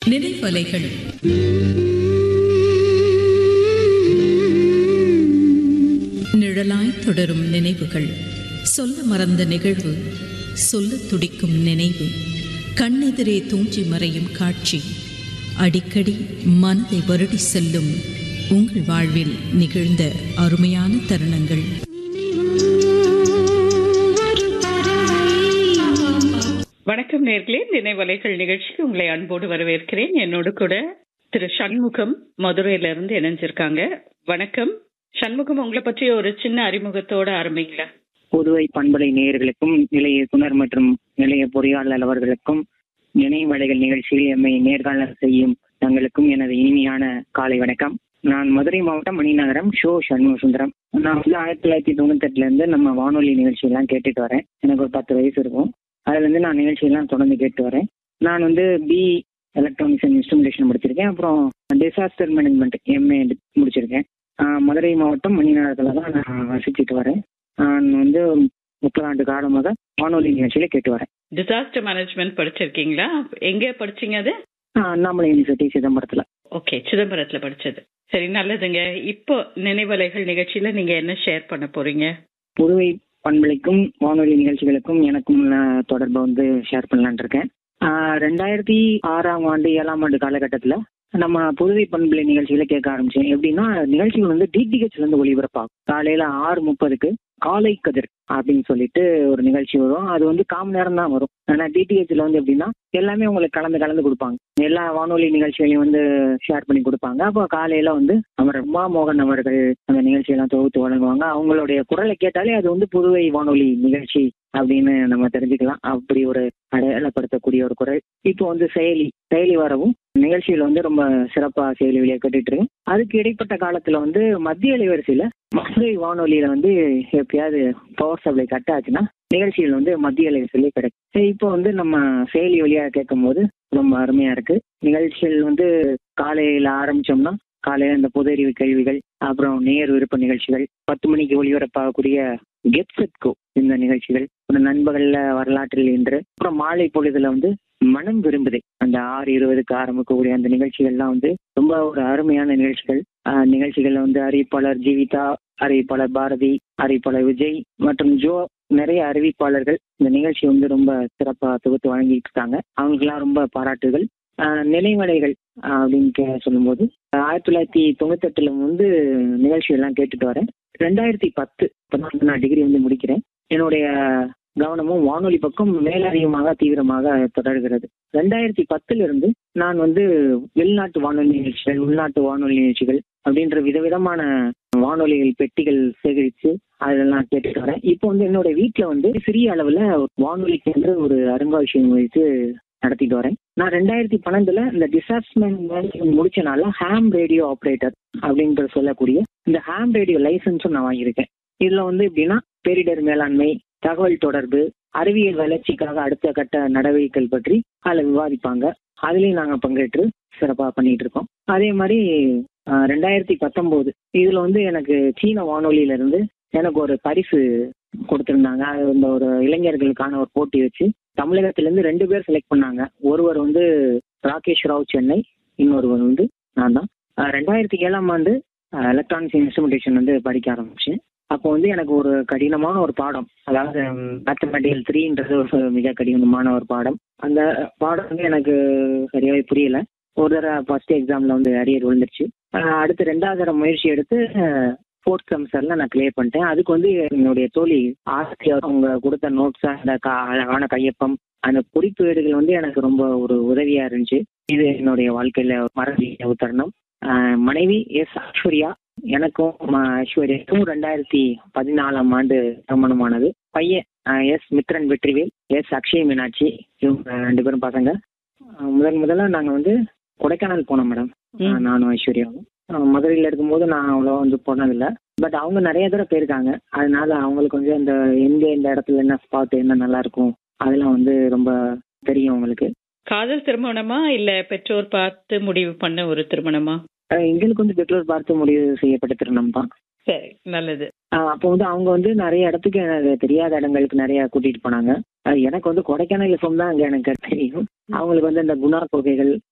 நினைவலைகள் நிழலாய் தொடரும் நினைவுகள் சொல்ல மறந்த நிகழ்வு சொல்ல துடிக்கும் நினைவு கண்ணெதிரே தூஞ்சி மறையும் காட்சி அடிக்கடி மனதை வருடி செல்லும் உங்கள் வாழ்வில் நிகழ்ந்த அருமையான தருணங்கள் வணக்கம் நேர்களே நினைவலைகள் நிகழ்ச்சிக்கு உங்களை அன்போடு வரவேற்கிறேன் என்னோடு கூட திரு சண்முகம் மதுரையில இருந்து இணைஞ்சிருக்காங்க வணக்கம் சண்முகம் உங்களை பற்றி ஒரு சின்ன அறிமுகத்தோட ஆரம்பிங்களா புதுவை பண்பலை நேயர்களுக்கும் நிலைய இயக்குனர் மற்றும் நிலைய பொறியாளர் அவர்களுக்கும் நினைவலைகள் நிகழ்ச்சியில் எம்மை நேர்காணல் செய்யும் தங்களுக்கும் எனது இனிமையான காலை வணக்கம் நான் மதுரை மாவட்டம் மணிநகரம் ஷோ சண்முக சுந்தரம் நான் வந்து ஆயிரத்தி தொள்ளாயிரத்தி தொண்ணூத்தெட்டுல இருந்து நம்ம வானொலி நிகழ்ச்சியெல்லாம் கேட்டுட்டு வரேன் எனக்கு ஒரு பத்து வயசு இருக்கும் அதுல இருந்து நான் நிகழ்ச்சியெல்லாம் தொடர்ந்து கேட்டு வரேன் நான் வந்து பி எலக்ட்ரானிக்ஸ் அண்ட் இன்ஸ்ட்ருமெண்டேஷன் முடிச்சிருக்கேன் அப்புறம் டிசாஸ்டர் மேனேஜ்மெண்ட் எம்ஏ முடிச்சிருக்கேன் ஆஹ் மதுரை மாவட்டம் மணிநகரத்துல தான் நான் வசிச்சுட்டு வரேன் நான் வந்து முப்பது ஆண்டு காலமாக வானொலி நிகழ்ச்சியில கேட்டு வரேன் டிசாஸ்டர் மேனேஜ்மெண்ட் படிச்சிருக்கீங்களா எங்க படிச்சீங்க அது ஆஹ் அண்ணாமலை யூனிவர்சிட்டி சிதம்பரத்துல ஓகே சிதம்பரத்துல படிச்சது சரி நல்லதுங்க இப்போ நினைவலைகள் நிகழ்ச்சியில நீங்க என்ன ஷேர் பண்ண போறீங்க புதுவை பண்பலைக்கும் வானொலி நிகழ்ச்சிகளுக்கும் எனக்கும் உள்ள தொடர்பை வந்து ஷேர் பண்ணலான்னு இருக்கேன் ஆஹ் ரெண்டாயிரத்தி ஆறாம் ஆண்டு ஏழாம் ஆண்டு காலகட்டத்துல நம்ம புதுவை பண்பலை நிகழ்ச்சிகளை கேட்க ஆரம்பிச்சேன் எப்படின்னா நிகழ்ச்சிகள் வந்து டிடிஹெச்ல இருந்து ஒளிபரப்பாகும் காலையில ஆறு முப்பதுக்கு காலை கதிர் அப்படின்னு சொல்லிட்டு ஒரு நிகழ்ச்சி வரும் அது வந்து காம நேரம் தான் வரும் ஆனா டிடிஹெச்ல வந்து எப்படின்னா எல்லாமே உங்களுக்கு கலந்து கலந்து கொடுப்பாங்க எல்லா வானொலி நிகழ்ச்சிகளையும் வந்து ஷேர் பண்ணி கொடுப்பாங்க அப்போ காலையில வந்து அவர் உமா மோகன் அவர்கள் அந்த நிகழ்ச்சியெல்லாம் தொகுத்து வழங்குவாங்க அவங்களுடைய குரலை கேட்டாலே அது வந்து புதுவை வானொலி நிகழ்ச்சி அப்படின்னு நம்ம தெரிஞ்சுக்கலாம் அப்படி ஒரு அடையாளப்படுத்தக்கூடிய ஒரு குரல் இப்போ வந்து செயலி செயலி வரவும் நிகழ்ச்சியில வந்து ரொம்ப சிறப்பா செயலி வழியா கேட்டுட்டு இருக்கேன் அதுக்கு இடைப்பட்ட காலத்துல வந்து மத்திய அலைவரிசையில மதுரை வானொலியில வந்து எப்பயாவது பவர் சப்ளை கட் ஆச்சுன்னா நிகழ்ச்சிகள் வந்து மத்திய அலைவரிசையிலே கிடைக்கும் சரி, இப்போ வந்து நம்ம செயலி வழியா கேட்கும் போது ரொம்ப அருமையா இருக்கு நிகழ்ச்சிகள் வந்து காலையில ஆரம்பிச்சோம்னா காலையில இந்த பொது அறிவு கேள்விகள் அப்புறம் நேர் விருப்ப நிகழ்ச்சிகள் பத்து மணிக்கு ஒளிபரப்பாகக்கூடிய கெட் செட் கோ இந்த நிகழ்ச்சிகள் அப்புறம் நண்பகல்ல வரலாற்றில் இன்று அப்புறம் மாலை பொழுதுல வந்து மனம் விரும்புதே அந்த ஆறு இருபதுக்கு ஆரம்பிக்கக்கூடிய அந்த நிகழ்ச்சிகள்லாம் வந்து ரொம்ப ஒரு அருமையான நிகழ்ச்சிகள் ஆஹ் நிகழ்ச்சிகள்ல வந்து அறிவிப்பாளர் ஜீவிதா அறிவிப்பாளர் பாரதி அறிவிப்பாளர் விஜய் மற்றும் ஜோ நிறைய அறிவிப்பாளர்கள் இந்த நிகழ்ச்சி வந்து ரொம்ப சிறப்பா தொகுத்து வழங்கிட்டு இருக்காங்க அவங்களுக்கெல்லாம் ரொம்ப பாராட்டுகள் ஆஹ் நினைவலைகள் ஆஹ் அப்படின்னு கே- சொல்லும்போது ஆஹ் ஆயிரத்தி தொள்ளாயிரத்தி தொண்ணூத்தெட்டுல வந்து நிகழ்ச்சி எல்லாம் கேட்டுட்டு வரேன் ரெண்டாயிரத்தி பத்து இப்பதான் வந்து நான் டிகிரி வந்து முடிக்கிறேன் என்னுடைய கவனமும் வானொலி பக்கம் மேலதிகமாக தீவிரமாக தொடர்கிறது ரெண்டாயிரத்தி பத்துல இருந்து நான் வந்து வெளிநாட்டு வானொலி நிகழ்ச்சிகள் உள்நாட்டு வானொலி நிகழ்ச்சிகள் அப்படின்ற விதவிதமான வானொலிகள் பெட்டிகள் சேகரித்து அதெல்லாம் கேட்டுட்டு வரேன் இப்போ வந்து என்னோட வீட்டுல வந்து சிறிய அளவுல வானொலிக்கு என்று ஒரு அருங்காட்சியகம் வைத்து நடத்திட்டு வரேன் நான் ரெண்டாயிரத்தி பன்னெண்டுல இந்த டிசாஸ்ட்மெண்ட் முடிச்சனால ஹாம் ரேடியோ ஆப்ரேட்டர் அப்படின்ற சொல்லக்கூடிய இந்த ஹாம் ரேடியோ லைசன்ஸும் நான் வாங்கியிருக்கேன் இதுல வந்து எப்படின்னா பேரிடர் மேலாண்மை தகவல் தொடர்பு அறிவியல் வளர்ச்சிக்காக அடுத்த கட்ட நடவடிக்கைகள் பற்றி அதில் விவாதிப்பாங்க அதுலயும் நாங்க பங்கேற்று சிறப்பா பண்ணிட்டு இருக்கோம் அதே மாதிரி ஆஹ், ரெண்டாயிரத்தி பத்தொன்பது இதுல வந்து எனக்கு சீன வானொலியில இருந்து எனக்கு ஒரு பரிசு கொடுத்திருந்தாங்க அது இந்த ஒரு இளைஞர்களுக்கான ஒரு போட்டி வச்சு தமிழகத்துல இருந்து ரெண்டு பேர் செலக்ட் பண்ணாங்க ஒருவர் வந்து ராகேஷ் ராவ் சென்னை இன்னொருவர் வந்து நான் தான் ஆஹ், ரெண்டாயிரத்தி ஏழாம் ஆண்டு எலக்ட்ரானிக்ஸ் இன்ஸ்ட்ருமெண்டேஷன் வந்து படிக்க ஆரம்பிச்சேன் அப்போ வந்து எனக்கு ஒரு கடினமான ஒரு பாடம் அதாவது மேத்தமெட்டிக்கல் த்ரீன்றது ஒரு மிக கடினமான ஒரு பாடம் அந்த பாடம் வந்து எனக்கு சரியாவே புரியல ஒரு தடவை ஃபர்ஸ்ட் எக்ஸாம்ல வந்து அரியர் விழுந்துருச்சு ஆஹ் அடுத்து ரெண்டாவது தடவை முயற்சி எடுத்து ஃபோர்த் செமஸ்டர்ல நான் கிளியர் பண்ணிட்டேன் அதுக்கு வந்து என்னுடைய தோழி ஆசிரியர் அவங்க கொடுத்த நோட்ஸ் அந்த கா- அழகான கையொப்பம் அந்த குறிப்பேடுகள் வந்து எனக்கு ரொம்ப ஒரு உதவியா இருந்துச்சு இது என்னுடைய வாழ்க்கையில மறக்க ஒரு தருணம் ஆஹ் மனைவி எஸ் ஐஸ்வர்யா எனக்கும் ம- ஐஸ்வர்யாக்கும் ரெண்டாயிரத்தி பதினாலாம் ஆண்டு திருமணமானது பையன் ஆஹ் எஸ் மித்ரன் வெற்றிவேல் எஸ் அக்ஷய் மீனாட்சி இவங்க ரெண்டு பேரும் பசங்க ஆஹ் முதன் முதல்ல நாங்க வந்து கொடைக்கானல் போனோம் மேடம் ம். நானும் ஐஸ்வர்யாவும் ஆஹ் மதுரையில இருக்கும்போது நான் அவ்வளோ வந்து போனதில்லை பட் அவங்க நிறைய தடவை போயிருக்காங்க அதனால அவங்களுக்கு வந்து இந்த எங்க இந்த இடத்துல என்ன ஸ்பாட் என்ன நல்லா இருக்கும் அதெல்லாம் வந்து ரொம்ப தெரியும் அவங்களுக்கு காதல் திருமணமா இல்ல பெற்றோர் பார்த்து முடிவு பண்ண ஒரு திருமணமா ஆஹ் எங்களுக்கு வந்து பெற்றோர் பார்த்து முடிவு செய்யப்பட்ட திருமணம் தான் சரி நல்லது ஆஹ் அப்போ வந்து அவங்க வந்து நிறைய இடத்துக்கு எனக்கு தெரியாத இடங்களுக்கு நிறைய கூட்டிட்டு போனாங்க ஆஹ் எனக்கு வந்து கொடைக்கானல் எஃப்எம் தான் அங்க எனக்கு தெரியும் அவங்களுக்கு வந்து இந்த குணா குகைகள்